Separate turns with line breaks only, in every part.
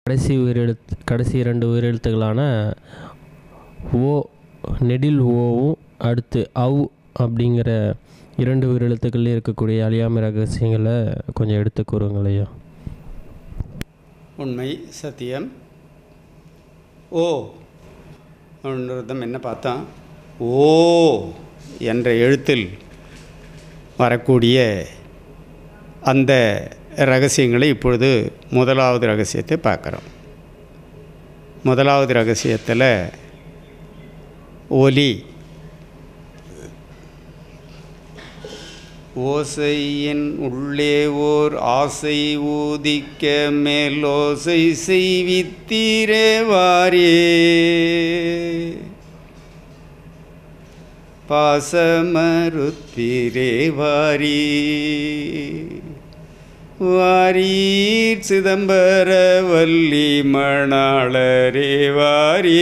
கடைசி உயிரெழுத்து கடைசி இரண்டு உயிரெழுத்துக்களான ஓ நெடில் ஓவும் அடுத்து அவ் அப்படிங்கிற இரண்டு உயிரெழுத்துக்களில் இருக்கக்கூடிய அழியாமை ரகசியங்களை கொஞ்சம் எடுத்து கூறுங்களையா
உண்மை சத்தியம் ஓ அப்படின்றதும் என்ன பார்த்தோம் ஓ என்ற எழுத்தில் வரக்கூடிய அந்த ரகசியங்களை இப்பொழுது முதலாவது ரகசியத்தை பார்க்குறோம் முதலாவது ரகசியத்தில் ஒலி ஓசையின் உள்ளே ஓர் ஆசை ஊதிக்க மேலோசை செய்வித்தீரே வாரே பாசமருத்திரே வாரி வாரீர் சிதம்பர வள்ளி மணாளரே வாரி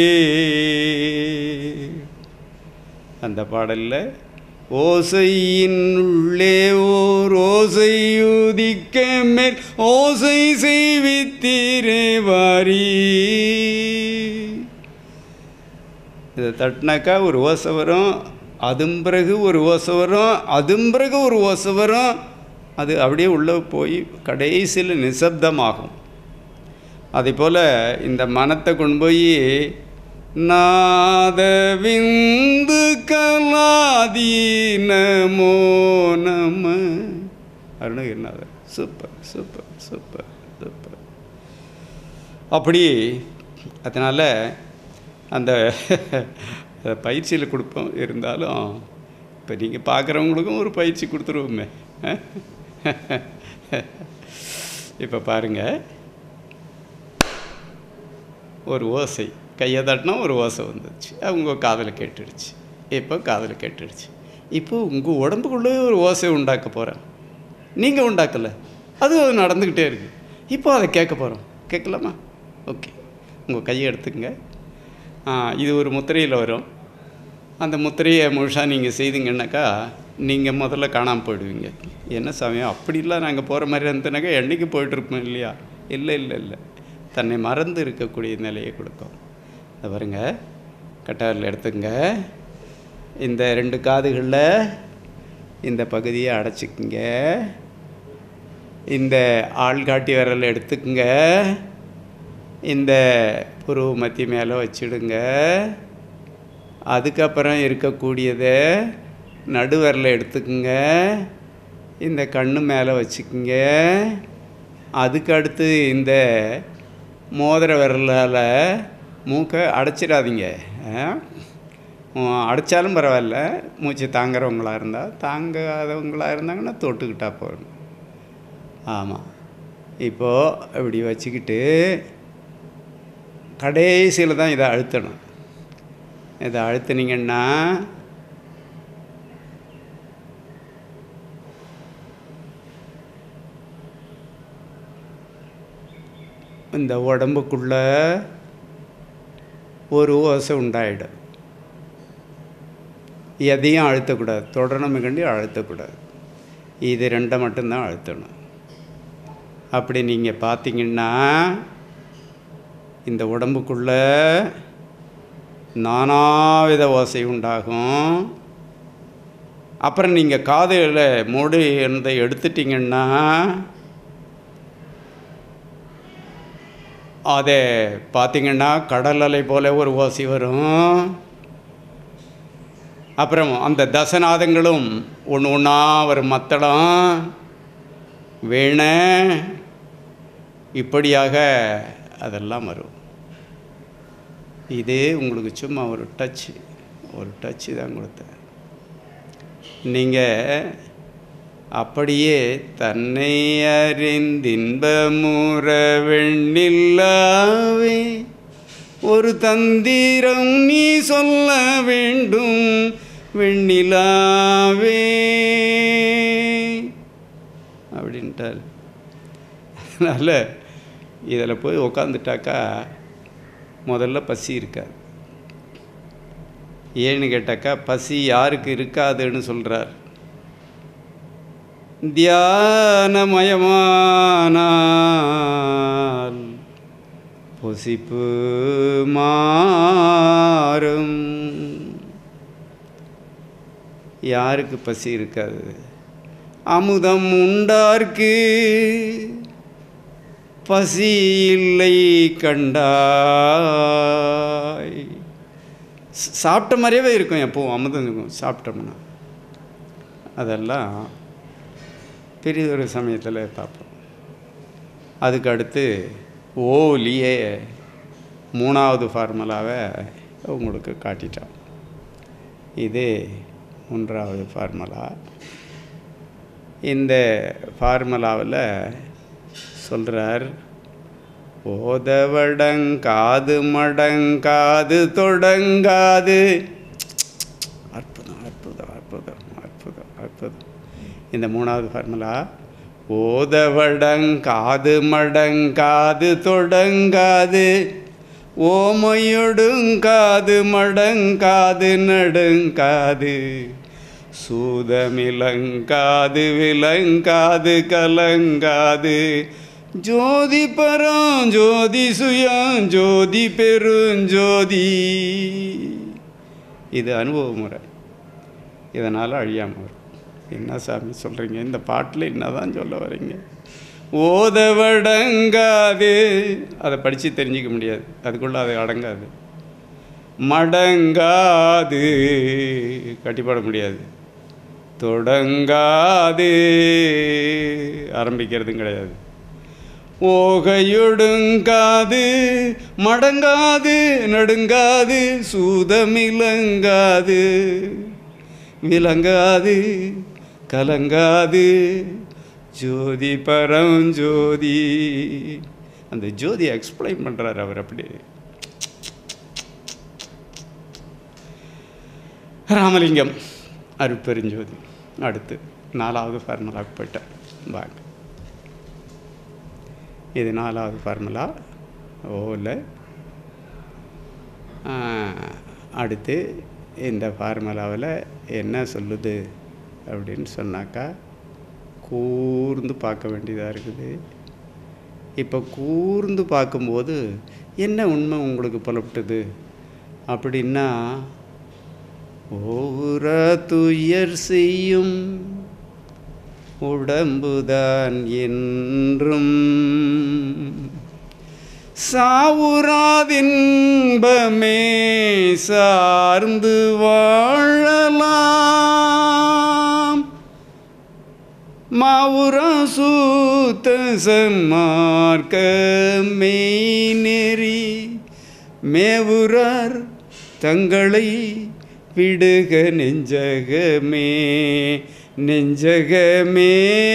அந்த பாடலில் ஓசையின் உள்ளே ஓர் ஓசையுதிக்க மேல் ஓசை செய்வித்தீரே வாரி இதை தட்டினாக்கா ஒரு ஓசை வரும் அதும் பிறகு ஒரு ஓசை வரும் அதும் பிறகு ஒரு ஓசை வரும் அது அப்படியே உள்ளே போய் கடைசியில் நிசப்தமாகும் அதே போல் இந்த மனத்தை கொண்டு போய் நாதவிந்து கலாதி நமோ நம Arunagirinathar super super super super அப்படி அதனால் அந்த பயிற்சியில் கொடுப்போம் இருந்தாலும் இப்போ நீங்கள் பார்க்குறவங்களுக்கும் ஒரு பயிற்சி கொடுத்துருவோமே இப்போ பாருங்கள் ஒரு ஓசை கையை தட்டினா ஒரு ஓசை வந்துச்சு அவங்க காதில் கேட்டுடுச்சு இப்போ காதில் கேட்டுடுச்சு இப்போ உங்கள் உடம்புக்குள்ளே ஒரு ஓசை உண்டாக்க போகிறேன் நீங்கள் உண்டாக்கலை அது அது நடந்துக்கிட்டே இருக்குது இப்போ அதை கேட்க போகிறோம் கேட்கலாமா ஓகே உங்கள் கையை எடுத்துக்கங்க ஆ, இது ஒரு முத்திரையில் வரும் அந்த முத்திரையை முழுசாக நீங்கள் செய்தீங்கன்னாக்கா நீங்கள் முதல்ல காணாமல் போயிடுவீங்க என்ன சமயம் அப்படிலாம் நாங்கள் போகிற மாதிரி இருந்தனாக்கா என்றைக்கு போயிட்டுருப்போம் இல்லையா இல்லை இல்லை இல்லை தன்னை மறந்து இருக்கக்கூடிய நிலையை கொடுக்கும் இதை பாருங்க கட்டாரில் எடுத்துங்க இந்த ரெண்டு காதுகளில் இந்த பகுதியை அடைச்சிக்குங்க இந்த ஆள்காட்டி விரல் எடுத்துக்குங்க இந்த புருவ மத்தி மேலே வச்சிடுங்க அதுக்கப்புறம் இருக்கக்கூடியதை நடுவரில் எடுத்துக்குங்க இந்த கண்ணு மேலே வச்சுக்குங்க அதுக்கு அடுத்து இந்த மோதிர விரலால் மூக்கை அடைச்சிடாதீங்க ஆ? உம், அடைச்சாலும் பரவாயில்ல மூச்சு தாங்குறவங்களா இருந்தால் தாங்காதவங்களாக இருந்தாங்கன்னா தொட்டுக்கிட்டா போதும் ஆமாம் இப்போது இப்படி வச்சுக்கிட்டு கடைசியில் தான் இதை அழுத்தணும் இதை அழுத்துனீங்கன்னா இந்த உடம்புக்குள்ள ஒரு ஓசை உண்டாயிடும் எதையும் அழுத்தக்கூடாது தொடரணும் கண்டி அழுத்தக்கூடாது இது ரெண்டை மட்டும்தான் அழுத்தணும் அப்படி நீங்கள் பார்த்தீங்கன்னா இந்த உடம்புக்குள்ள நானாவித ஓசை உண்டாகும் அப்புறம் நீங்கள் காதில் மூடி இருந்த எடுத்துட்டிங்கன்னா அதை பார்த்தீங்கன்னா கடல் அலை போல ஒரு ஓசை வரும் அப்புறம் அந்த தசநாதங்களும் ஒன்று ஒன்றா ஒரு மத்தளம் வீண இப்படியாக அதெல்லாம் வரும் இது உங்களுக்கு சும்மா ஒரு டச்சு ஒரு டச்சு தான் கொடுத்தேன் நீங்கள் அப்படியே தன்னை அறிந்தின்பமுற வெண்ணில்லாவே ஒரு தந்திரம் நீ சொல்ல வேண்டும் வெண்ணிலாவே அப்படின்ட்டார் அதனால் இதில் போய் உக்காந்துட்டாக்கா முதல்ல பசி இருக்காது ஏன்னு கேட்டாக்கா பசி யாருக்கு இருக்காதுன்னு சொல்கிறார் தியானமயமானால் பொசிப்பு மாறும் யாருக்கு பசி இருக்காது அமுதம் உண்டார்க்கு பசி இல்லை கண்டாய் ச- சாப்பிட்ட மாதிரியே இருக்கும் எப்பவும் அமுதம் இருக்கும் சாப்பிட்டோம்னா அதெல்லாம் பெரியதொரு சமயத்தில் பார்ப்போம் அதுக்கு அடுத்து ஓலியே மூணாவது ஃபார்முலாவை உங்களுக்கு காட்டிட்டான் இது மூன்றாவது ஃபார்முலா இந்த ஃபார்முலாவில் சொல்கிறார் ஓதவடங்காது மடங்காது தொடங்காது அற்புதம் அற்புதம் அற்புதம் அற்புதம் அற்புதம் இந்த மூணாவது ஃபார்முலா ஓதவடங்காது மடங்காது தொடங்காது ஓமையொடுங்காது மடங்காது நடுங்காது சூதமிலங்காது விலங்காது கலங்காது ஜோதி பரம் ஜோதி சுயம் ஜோதி பெருஞ்சோதி இது அனுபவ முறை இதனால் அழியாமல் வரும் என்ன சாமி சொல்கிறீங்க இந்த பாட்டில் என்ன தான் சொல்ல வரீங்க ஓதவடங்காது அதை படித்து தெரிஞ்சிக்க முடியாது அதுக்குள்ளே அது அடங்காது மடங்காது கட்டிப்பாட முடியாது தொடங்காது ஆரம்பிக்கிறதும் கிடையாது ஓகையொடுங்காது மடங்காது நடுங்காது சூதமிலங்காது விளங்காது கலங்காது ஜோதி பரஞ்சோதி அந்த ஜோதியை எக்ஸ்பிளைன் பண்ணுறாரு அவர் அப்படி ராமலிங்கம் அருட்பெருஞ்சோதி அடுத்து நாலாவது ஃபார்முலாவுக்கு போயிட்டார் வாங்க இது நாலாவது ஃபார்முலா ஓவில் அடுத்து இந்த ஃபார்முலாவில் என்ன சொல்லுது அப்படின்னு சொன்னாக்கா கூர்ந்து பார்க்க வேண்டியதாக இருக்குது இப்போ கூர்ந்து பார்க்கும்போது என்ன உண்மை உங்களுக்கு புலப்பட்டது அப்படின்னா ஓவுர துயர் செய்யும் உடம்புதான் என்றும் சாவுராதின்பமே சார்ந்து வாழலாம் மாவுரா சூத்த சன்மார்க்க மெய்நெறி மேவுரார் தங்களை விடுக நெஞ்சகமே நெஞ்சகமே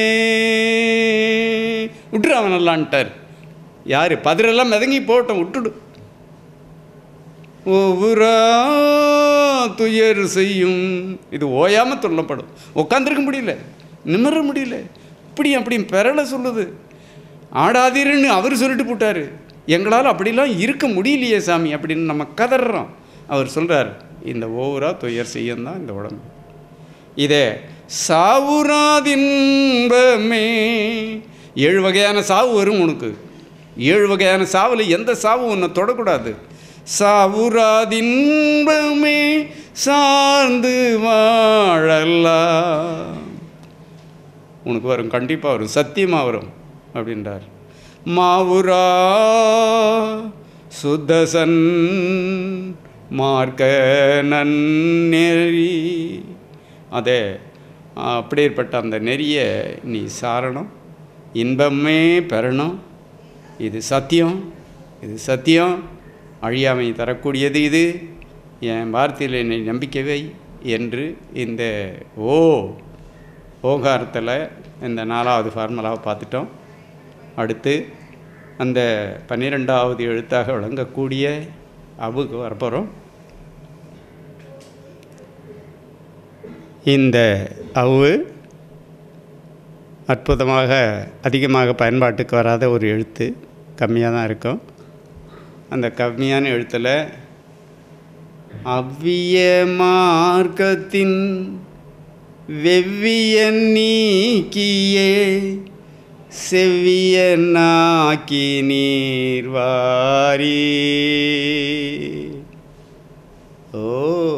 விட்டுரு அவன் நல்லான்ட்டார் யார் பதிரெல்லாம் மிதங்கி போட்டோம் விட்டுடு ஒவ்வொரு துயர் செய்யும் இது ஓயாமல் சொல்லப்படும் உட்காந்துருக்க முடியல நிமிர முடியல இப்படி அப்படி பெறலை சொல்லுது ஆடாதீருன்னு அவர் சொல்லிட்டு போட்டார் எங்களால் அப்படிலாம் இருக்க முடியலையே சாமி அப்படின்னு நம்ம கதறோம் அவர் சொல்கிறார் இந்த ஓவரா துயர் செய்யும் தான் இந்த உடம்பு இதே சாவுராதின்பமே ஏழு வகையான சாவு வரும் உனக்கு ஏழு வகையான சாவில் எந்த சாவும் உன்னை தொடக்கூடாது சாவுராதின்பமே சார்ந்து வாழலாம் உனக்கு வரும் கண்டிப்பாக வரும் சத்தியமாக வரும் அப்படின்றார் மாவுரா சுத்தசன் மார்க்க நன்னெறி அதே அப்படிப்பட்ட அந்த நெறியை நீ சாரணும் இன்பமே பெறணும் இது சத்தியம் இது சத்தியம் அழியாமை தரக்கூடியது இது என் வார்த்தையில் என்னை நம்பிக்கை வை என்று இந்த ஓ ஓகாரத்தில் இந்த நாலாவது ஃபார்முலாவை பார்த்துட்டோம் அடுத்து அந்த பன்னிரெண்டாவது எழுத்தாக விளங்கக்கூடிய அவுக்கு வரப்போகிறோம் இந்த அவு அற்புதமாக அதிகமாக பயன்பாட்டுக்கு வராத ஒரு எழுத்து கம்மியாக தான் இருக்கும் அந்த கம்மியான எழுத்தில் அவ்விய மார்க்கத்தின் வெவ்விய நீக்கியே செவ்வியனாக்கி நீர் வாரி ஓ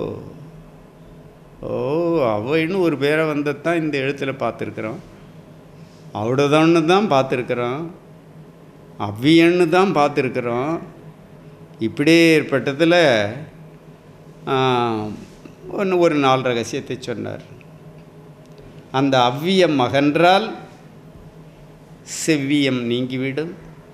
ஓ அவைன்னு ஒரு பேரை வந்ததான் இந்த எழுத்தில் பார்த்துருக்குறோம் அவ்வளோதான்னு தான் பார்த்துருக்குறோம் அவ்வியன்னு தான் பார்த்துருக்குறோம் இப்படியே ஏற்பட்டதில் ஒன்று ஒரு நாள் ரகசியத்தை சொன்னார் அந்த அவ்வியம் மகன்றால் செவ்வியம் நீங்கிவிடும்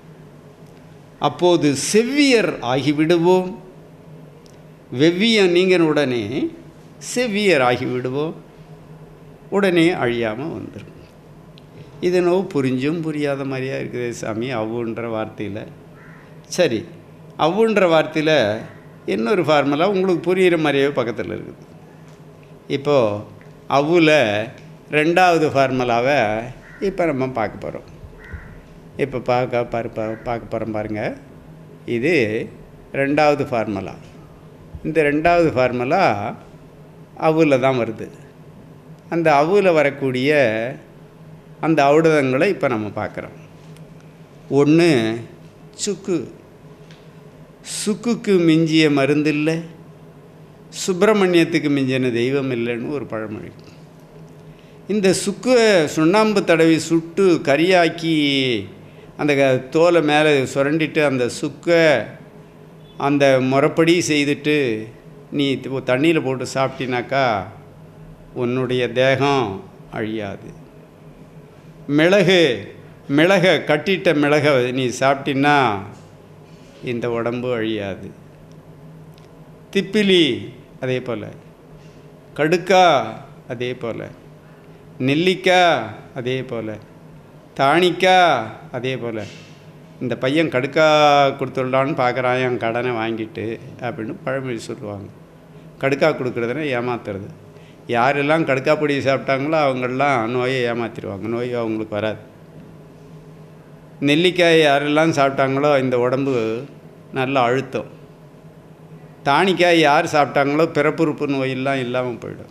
அப்போது செவ்வியர் ஆகிவிடுவோம் வெவ்வியம் நீங்கின உடனே செவ்வியர் ஆகிவிடுவோம் உடனே அழியாமல் வந்துடும் இது நோ புரிஞ்சும் புரியாத மாதிரியா இருக்குது சாமி அவ்வுன்ற வார்த்தையில் சரி அவ்வுன்ற வார்த்தையில் இன்னொரு ஃபார்முலா உங்களுக்கு புரிகிற மாதிரியே பக்கத்தில் இருக்குது இப்போது அவ்வில் ரெண்டாவது ஃபார்முலாவை இப்போ நம்ம பார்க்க போகிறோம் இப்போ பார்க்க பாரு பா- பார்க்க போகிறோம் பாருங்கள் இது ரெண்டாவது ஃபார்முலா இந்த ரெண்டாவது ஃபார்முலா அவ்வில் தான் வருது அந்த அவ்வில் வரக்கூடிய அந்த ஔடதங்களை இப்போ நம்ம பார்க்குறோம் ஒன்று சுக்கு சுக்குக்கு மிஞ்சிய மருந்து இல்லை சுப்பிரமணியத்துக்கு மிஞ்சின தெய்வம் இல்லைன்னு ஒரு பழமொழி இந்த சுக்கு சுண்ணாம்பு தடவி சுட்டு கரியாக்கி அந்த க- தோலை மேலே சுரண்டிட்டு அந்த சுக்கை அந்த முறைப்படி செய்துட்டு நீ தண்ணியில் போட்டு சாப்பிட்டினாக்கா உன்னுடைய தேகம் அழியாது மிளகு மிளகை கட்டிட்ட மிளகை நீ சாப்பிட்டின்னா இந்த உடம்பு அழியாது திப்பிலி அதே போல் கடுக்கா அதே போல் நெல்லிக்காய் அதே போல் தாணிக்காய் அதே போல் இந்த பையன் கடுக்கா கொடுத்துடலான்னு பார்க்குறான் என் கடனை வாங்கிட்டு அப்படின்னு பழமொழி சொல்லுவாங்க கடுக்கா கொடுக்குறதுனா ஏமாத்துறது யாரெல்லாம் கடுக்கா பொடி சாப்பிட்டாங்களோ அவங்கெல்லாம் நோயை ஏமாத்திடுவாங்க நோய் அவங்களுக்கு வராது நெல்லிக்காய் யாரெல்லாம் சாப்பிட்டாங்களோ இந்த உடம்பு நல்ல அழுத்தம் தாணிக்காய் யார் சாப்பிட்டாங்களோ பிறப்புறுப்பு நோயெல்லாம் இல்லாமல் போயிடும்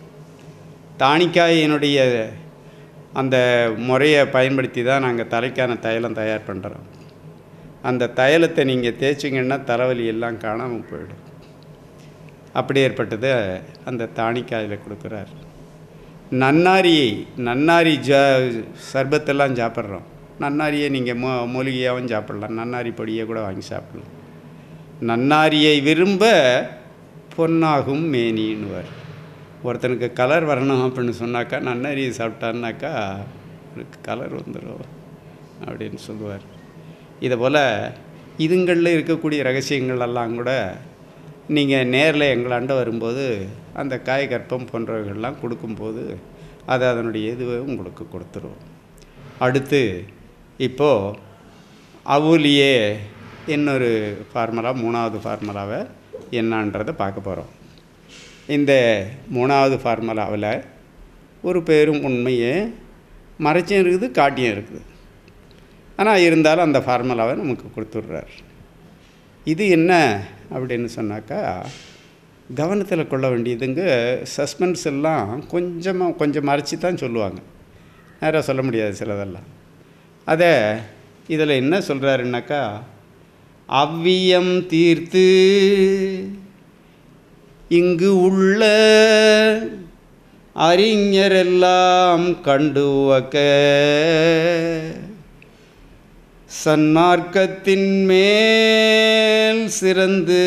தாணிக்காயினுடைய அந்த முறையை பயன்படுத்தி தான் நாங்கள் தலைக்கான தைலம் தயார் பண்ணுறோம் அந்த தைலத்தை நீங்கள் தேய்ச்சிங்கன்னா தலைவலி எல்லாம் காணாமல் போயிடும் அப்படி ஏற்பட்டது அந்த தாணிக்காயில் கொடுக்குறார் நன்னாரியை நன்னாரி ஜா சர்பத்தெல்லாம் சாப்பிட்றோம் நன்னாரியை நீங்கள் மூ மூலிகையாகவும் சாப்பிடலாம் நன்னாரி பொடியை கூட வாங்கி சாப்பிடலாம் நன்னாரியை விரும்ப பொன்னாகும் மேனின்னுவார் ஒருத்தனுக்கு கலர் வரணும் அப்படின்னு சொன்னாக்கா நன்னாரியை சாப்பிட்டான்னாக்கா அவனுக்கு கலர் வந்துடும் அப்படின்னு சொல்லுவார் இதை போல் இதுங்களில் இருக்கக்கூடிய ரகசியங்கள் எல்லாம் கூட நீங்கள் நேரில் எங்களாண்ட வரும்போது அந்த காய் கற்பம் போன்றவைகள்லாம் கொடுக்கும்போது அது அதனுடைய இதுவை உங்களுக்கு கொடுத்துரும் அடுத்து இப்போது அவுலியே இன்னொரு ஃபார்முலா மூணாவது ஃபார்முலாவை என்னான்றதை பார்க்க போகிறோம் இந்த மூணாவது ஃபார்முலாவில் ஒரு பேரும் உண்மையே மறைச்சும் இருக்குது காட்டியும் இருக்குது ஆனால் இருந்தாலும் அந்த ஃபார்முலாவை நமக்கு கொடுத்துட்றார் இது என்ன அப்படின்னு சொன்னாக்கா கவனத்தில் கொள்ள வேண்டியதுங்க சஸ்பென்ஸ் எல்லாம் கொஞ்சமாக கொஞ்சம் மறைச்சி தான் சொல்லுவாங்க நேராக சொல்ல முடியாது சிலதெல்லாம் அதை இதில் என்ன சொல்கிறாருன்னாக்கா அவ்வியம் தீர்த்து இங்கு உள்ள அறிஞரெல்லாம் கண்டு உவக்க சன்மார்க்கத்தின் மேல் சிறந்து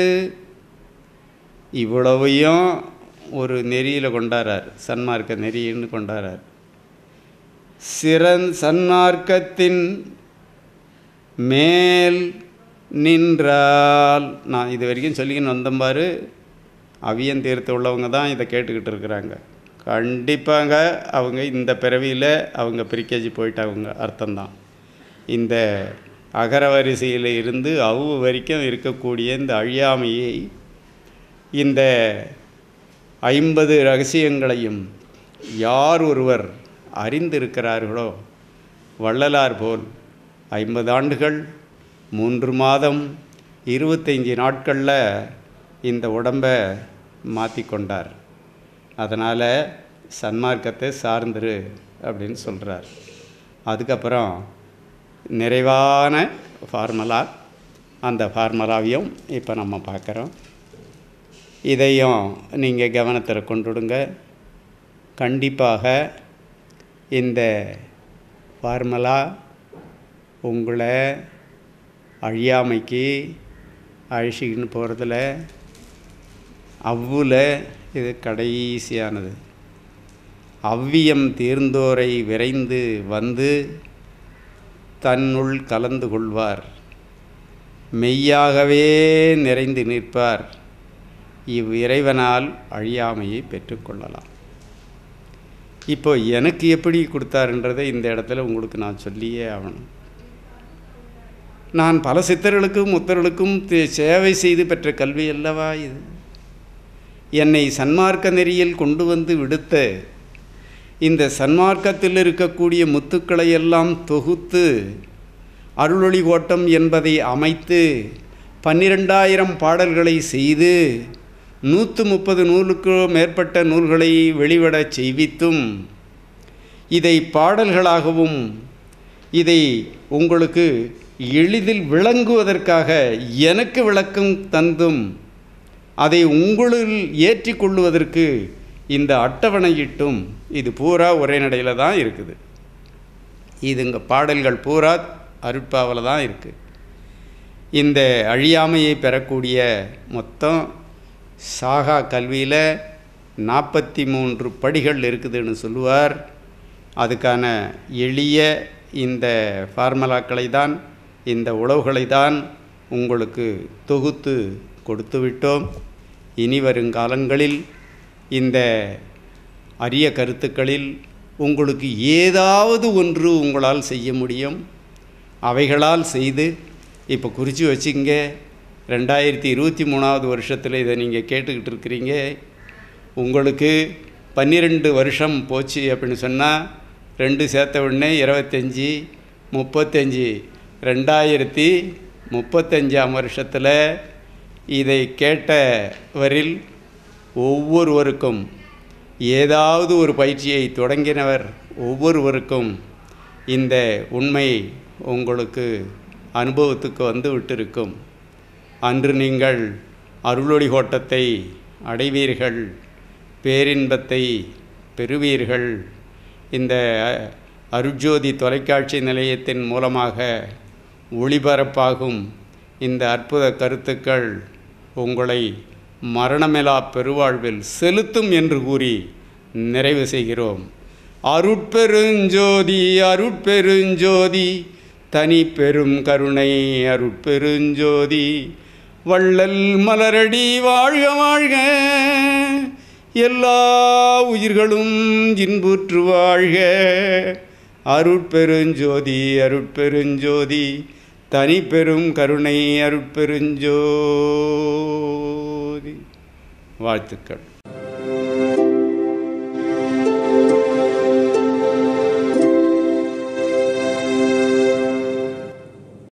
இவ்வளவையும் ஒரு நெறியில் கொண்டாடுறார் சன்மார்க்க நெறின்னு கொண்டாடுறார் சிறன் சன்மார்க்கத்தின் மேல் நின்றால் நான் இது வரைக்கும் சொல்லிக்கின்னு வந்தேன் பாரு அவியன் தீர்த்து உள்ளவங்க தான் இதை கேட்டுக்கிட்டு இருக்கிறாங்க கண்டிப்பாங்க அவங்க இந்த பிறவியில் அவங்க பிரிக்கேஜி போயிட்டாங்க அர்த்தம்தான் இந்த அகர வரிசையில் இருந்து அவு வரைக்கும் இருக்கக்கூடிய இந்த அழியாமையை இந்த ஐம்பது ரகசியங்களையும் யார் ஒருவர் அறிந்திருக்கிறார்களோ வள்ளலார் போல் ஐம்பது ஆண்டுகள் மூன்று மாதம் இருபத்தைந்து நாட்களில் இந்த உடம்பை மாற்றி கொண்டார் அதனால் சன்மார்க்கத்தை சார்ந்துரு அப்படின்னு சொல்கிறார் அதுக்கப்புறம் நிறைவான ஃபார்முலா அந்த ஃபார்முலாவையும் இப்போ நம்ம பார்க்குறோம் இதையும் நீங்கள் கவனத்தில் கொண்டுடுங்க கண்டிப்பாக இந்த ஃபார்முலா உங்களை அழியாமைக்கு அழிச்சிக்கின்னு போகிறதுல அவ்வில் இது கடைசியானது அவ்வியம் தீர்ந்தோரை விரைந்து வந்து தன்னுள் கலந்து கொள்வார் மெய்யாகவே நிறைந்து நிற்பார் இவ் இறைவனால் அழியாமையை பெற்றுக்கொள்ளலாம் இப்போ எனக்கு எப்படி கொடுத்தாருன்றதை இந்த இடத்துல உங்களுக்கு நான் சொல்லியே ஆகணும் நான் பல சித்தர்களுக்கும் முத்தர்களுக்கும் தி- சேவை செய்து பெற்ற கல்வி அல்லவா இது என்னை சன்மார்க்க நெறியில் கொண்டு வந்து விடுத்த இந்த சன்மார்க்கத்தில் இருக்கக்கூடிய முத்துக்களை எல்லாம் தொகுத்து அருளொளி ஓட்டம் என்பதை அமைத்து பன்னிரெண்டாயிரம் பாடல்களை செய்து நூற்று முப்பது நூலுக்கு மேற்பட்ட நூல்களை வெளிவிடச் செய்வித்தும் இதை பாடல்களாகவும் இதை உங்களுக்கு எளிதில் விளங்குவதற்காக எனக்கு விளக்கம் தந்தும் அதை உங்களுள் ஏற்றிக்கொள்வதற்கு இந்த அட்டவணையிட்டும் இது பூரா ஒரே நடையில் தான் இருக்குது இதுங்க பாடல்கள் பூரா அருட்பாவில் தான் இருக்குது இந்த அழியாமையை பெறக்கூடிய மொத்தம் சாகா கல்வியில் நாற்பத்தி மூன்று படிகள் இருக்குதுன்னு சொல்லுவார் அதுக்கான எளிய இந்த ஃபார்முலாக்களை தான் இந்த உழவுகளை தான் உங்களுக்கு தொகுத்து கொடுத்து விட்டோம் இனி வருங்காலங்களில் இந்த அரிய கருத்துக்களில் உங்களுக்கு ஏதாவது ஒன்று உங்களால் செய்ய முடியும் அவைகளால் செய்து இப்போ குறித்து வச்சுங்க ரெண்டாயிரத்தி இருபத்தி மூணாவது வருஷத்தில் இதை நீங்கள் கேட்டுக்கிட்டு இருக்கிறீங்க உங்களுக்கு பன்னிரெண்டு வருஷம் போச்சு அப்படின்னு சொன்னால் ரெண்டு சேர்த்த உடனே இருபத்தஞ்சி முப்பத்தஞ்சு ரெண்டாயிரத்தி முப்பத்தஞ்சாம் வருஷத்தில் இதை கேட்டவரில் ஒவ்வொருவருக்கும் ஏதாவது ஒரு பயிற்சியை தொடங்கினவர் ஒவ்வொருவருக்கும் இந்த உண்மை உங்களுக்கு அனுபவத்துக்கு வந்து விட்டிருக்கும் அன்று நீங்கள் அருளொளி கோட்டத்தை அடைவீர்கள் பேரின்பத்தை பெறுவீர்கள் இந்த அருட்ஜோதி தொலைக்காட்சி நிலையத்தின் மூலமாக ஒளிபரப்பாகும் இந்த அற்புத கருத்துக்கள் உங்களை மரணமிலா பெருவாழ்வில் செலுத்தும் என்று கூறி நிறைவு செய்கிறோம் அருட்பெருஞ்சோதி அருட்பெருஞ்சோதி தனி பெரும் கருணை அருட்பெருஞ்சோதி வள்ளல் மலரடி வாழ்க வாழ்க எல்லா உயிர்களும் இன்புற்று வாழ்க அருட்பெருஞ்சோதி அருட்பெருஞ்சோதி தனி பெரும் கருணை அருட்பெருஞ்சோதி வாழ்த்துக்கள்